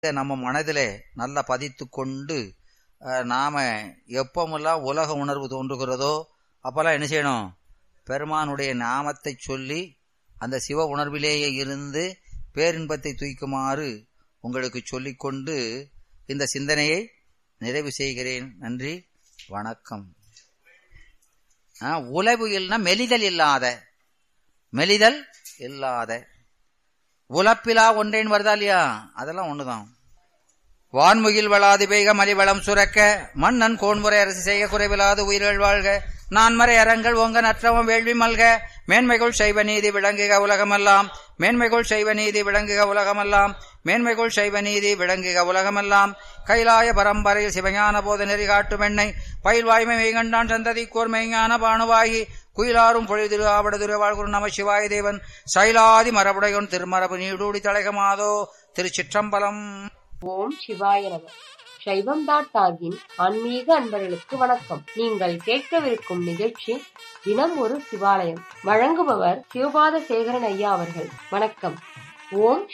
இதை நம்ம மனதிலே நல்லா பதித்து கொண்டு அஹ், நாம எப்பமெல்லாம் உலக உணர்வு தோன்றுகிறதோ அப்பெல்லாம் என்ன செய்யணும் பெருமானுடைய நாமத்தை சொல்லி அந்த சிவ உணர்விலேயே இருந்து பேரின்பத்தை தூய்க்குமாறு உங்களுக்கு சொல்லிக்கொண்டு இந்த சிந்தனையை நிறைவு செய்கிறேன் நன்றி வணக்கம் ஆ, உலவு இல்லைன்னா மெலிதல் இல்லாத மெலிதல் இல்லாத உலப்பிலா ஒன்றேன்னு வருதா இல்லையா அதெல்லாம் ஒண்ணுதான் வான்முகில் வளாது பெய்க மலிவளம் சுரக்க மன்னன் கோன்முறை அரசு செய்ய குறைவிலாது உயிர்கள் வாழ்க நான்மறை அறங்கள் ஒங்க நற்றவம் வேள்வி மல்க மேன்மைகள் செய்வ நீதி விளங்குக உலகமெல்லாம் மேன்மைகள் செய்வ நீதி விளங்குக உலகமெல்லாம் மேன்மைகள் செய்வ நீதி விளங்குக உலகமெல்லாம் கைலாய பரம்பரையில் சிவஞான போத நெறி காட்டும் எண்ணை பயில்வாய்மை மெய்கண்டான் சந்ததி கோர் மெய்ஞான பானுவாகி குயிலாரும் பொழிதிரு ஆவடதுரு வாழ்குரு நம சிவாய தேவன் சைலாதி மரபுடையோன் திருமரபு நீடூடி தலைகமாதோ திருச்சிற்றம்பலம் ஓம் சிவாய நம சைவம் டாட் ஆர்கின் ஆன்மீக அன்பர்களுக்கு வணக்கம் நீங்கள் கேட்கவிருக்கும் நிகழ்ச்சி தினம் ஒரு சிவாலயம் வழங்குபவர் சிவபாத சேகரன் ஐயா அவர்கள் வணக்கம் ஓம்